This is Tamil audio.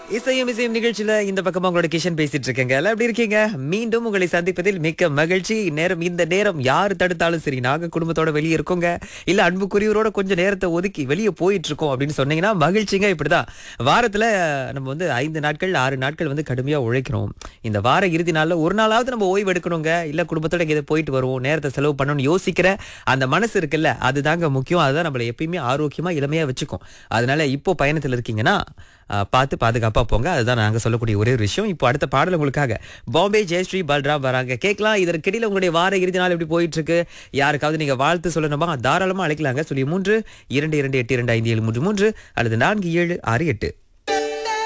இசையும் இசையும் நிகழ்ச்சியில இந்த பக்கமா உங்களோட கிஷன் பேசிட்டு இருக்கேங்க எல்லாம் எப்படி இருக்கீங்க மீண்டும் உங்களை சந்திப்பதில் மிக்க மகிழ்ச்சி நேரம் இந்த நேரம் யார் தடுத்தாலும் சரி நாங்க குடும்பத்தோட வெளியே இருக்கோங்க இல்ல அன்புக்குரியவரோட கொஞ்சம் நேரத்தை ஒதுக்கி வெளியே போயிட்டு இருக்கோம் அப்படின்னு சொன்னீங்கன்னா மகிழ்ச்சிங்க இப்படிதான் வாரத்துல நம்ம வந்து ஐந்து நாட்கள் ஆறு நாட்கள் வந்து கடுமையா உழைக்கிறோம் இந்த வார இறுதி நாள்ல ஒரு நாளாவது நம்ம ஓய்வு எடுக்கணுங்க இல்ல குடும்பத்தோட எங்கேயாவது போயிட்டு வருவோம் நேரத்தை செலவு பண்ணணும்னு யோசிக்கிற அந்த மனசு இருக்குல்ல அதுதாங்க முக்கியம் அதுதான் நம்மளை எப்பயுமே ஆரோக்கியமா இளமையா வச்சுக்கும் அதனால இப்போ பயணத்துல இருக்கீங்கன்னா அஹ், பார்த்து பாதுகாப்பா போங்க அதுதான் நாங்க சொல்லக்கூடிய ஒரே ஒரு விஷயம் இப்போ அடுத்த பாடல் உங்களுக்காக பாம்பே ஜெயஸ்ரீ பல்ராம் வராங்க கேட்கலாம் இதற்கிடையில உங்களுடைய வார இறுதி நாள் எப்படி போயிட்டு இருக்கு யாருக்காவது நீங்க வாழ்த்து சொல்லணுமா தாராளமா அழைக்கலாங்க சொல்லி மூன்று இரண்டு இரண்டு எட்டு இரண்டு ஐந்து ஏழு மூன்று மூன்று அல்லது நான்கு ஏழு ஆறு எட்டு